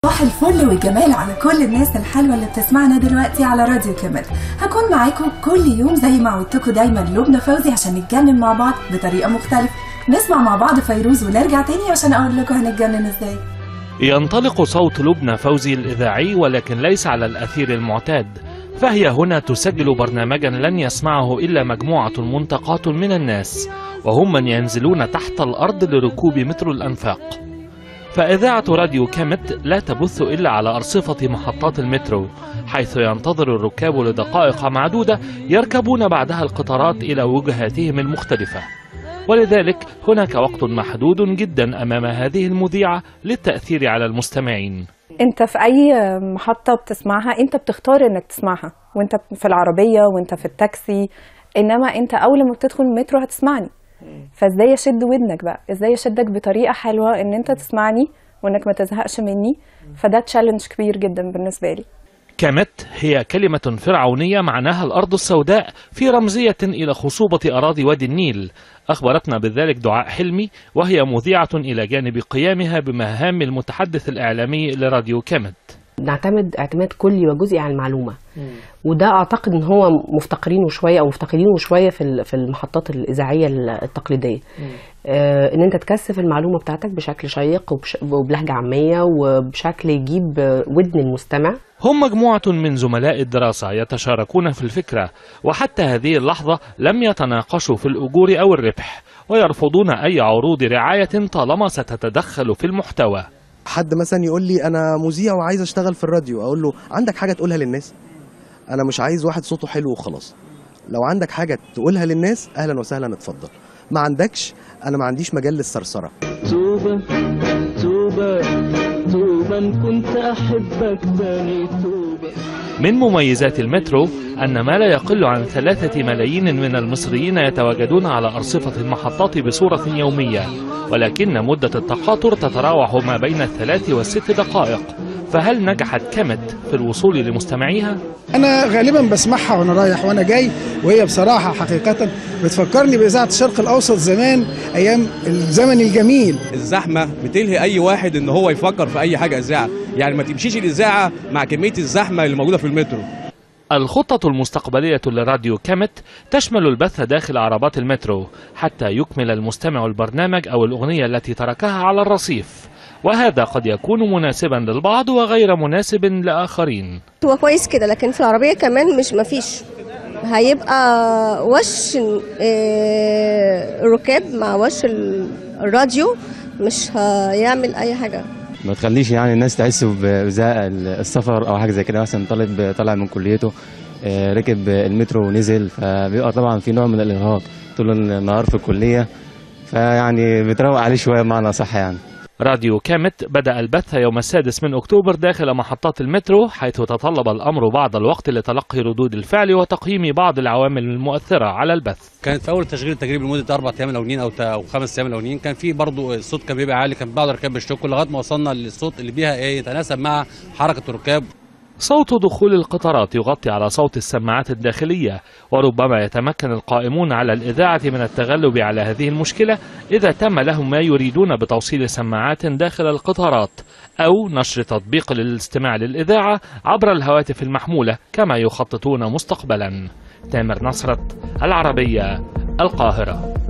صباح الفل والجمال على كل الناس الحلوة اللي بتسمعنا دلوقتي على راديو كامل هكون معاكم كل يوم زي ما عودتكم دايما لبنى فوزي عشان نتجنن مع بعض بطريقة مختلفة نسمع مع بعض فيروز ونرجع تاني عشان أقول لكم هنتجنن ازاي ينطلق صوت لبنى فوزي الإذاعي ولكن ليس على الأثير المعتاد فهي هنا تسجل برنامجا لن يسمعه إلا مجموعة منتقاة من الناس وهم من ينزلون تحت الأرض لركوب مترو الأنفاق فإذاعة راديو كامت لا تبث إلا على أرصفة محطات المترو حيث ينتظر الركاب لدقائق معدودة يركبون بعدها القطارات إلى وجهاتهم المختلفة ولذلك هناك وقت محدود جدا أمام هذه المذيعة للتأثير على المستمعين انت في اي محطه بتسمعها انت بتختار انك تسمعها وانت في العربيه وانت في التاكسي انما انت اول ما بتدخل المترو هتسمعني فازاي اشد ودنك بقى ازاي اشدك بطريقه حلوه ان انت تسمعني وانك ما تزهقش مني فده تشالنج كبير جدا بالنسبه لي كامت هي كلمة فرعونية معناها الأرض السوداء في رمزية إلى خصوبة أراضي وادي النيل أخبرتنا بذلك دعاء حلمي وهي مذيعة إلى جانب قيامها بمهام المتحدث الإعلامي لراديو كامت نعتمد اعتماد كلي وجزئي على المعلومه وده اعتقد ان هو مفتقرينه شويه او مفتقدينه شويه في ال- في المحطات الاذاعيه التقليديه آه ان انت تكثف المعلومه بتاعتك بشكل شيق وبش- وبلهجه عاميه وبشكل يجيب آه، ودن المستمع هم مجموعة من زملاء الدراسة يتشاركون في الفكرة وحتى هذه اللحظة لم يتناقشوا في الأجور أو الربح ويرفضون أي عروض رعاية طالما ستتدخل في المحتوى حد مثلا يقول لي انا مذيع وعايز اشتغل في الراديو اقول له عندك حاجه تقولها للناس انا مش عايز واحد صوته حلو وخلاص لو عندك حاجه تقولها للناس اهلا وسهلا اتفضل ما عندكش انا ما عنديش مجال للثرثره توبة توبة توبة إن كنت أحبك تاني توبة من مميزات المترو أن ما لا يقل عن ثلاثة ملايين من المصريين يتواجدون على أرصفة المحطات بصورة يومية ولكن مدة التقاطر تتراوح ما بين الثلاث والست دقائق فهل نجحت كامت في الوصول لمستمعيها؟ انا غالبا بسمعها وانا رايح وانا جاي وهي بصراحه حقيقه بتفكرني باذاعه الشرق الاوسط زمان ايام الزمن الجميل الزحمه بتلهي اي واحد ان هو يفكر في اي حاجه اذاعه يعني ما تمشيش الاذاعه مع كميه الزحمه اللي موجوده في المترو الخطة المستقبلية لراديو كامت تشمل البث داخل عربات المترو حتى يكمل المستمع البرنامج أو الأغنية التي تركها على الرصيف وهذا قد يكون مناسبا للبعض وغير مناسب لآخرين هو كويس كده لكن في العربية كمان مش مفيش هيبقى وش آه، الركاب مع وش ال- الراديو مش هيعمل أي حاجة ما تخليش يعني الناس تحس بزهق السفر او حاجه زي كده مثلا طالب طالع من كليته آه، ركب المترو ونزل فبيبقى طبعا في نوع من الارهاق طول النهار في الكليه فيعني بتروق عليه شويه بمعنى صح يعني راديو كامت بدأ البث يوم السادس من أكتوبر داخل محطات المترو حيث تطلب الأمر بعض الوقت لتلقي ردود الفعل وتقييم بعض العوامل المؤثرة على البث كانت في اول تشغيل التجريبي لمده اربع ايام الاولين او تا- او خمس ايام الاولين كان في برضو الصوت كان بيبقى عالي كان بعض الركاب بيشتكوا لغايه ما وصلنا للصوت اللي بيها ايه يتناسب مع حركه الركاب صوت دخول القطارات يغطي على صوت السماعات الداخلية وربما يتمكن القائمون على الإذاعة من التغلب على هذه المشكلة إذا تم لهم ما يريدون بتوصيل سماعات داخل القطارات أو نشر تطبيق للاستماع للإذاعة عبر الهواتف المحمولة كما يخططون مستقبلا تامر نصرت العربية القاهرة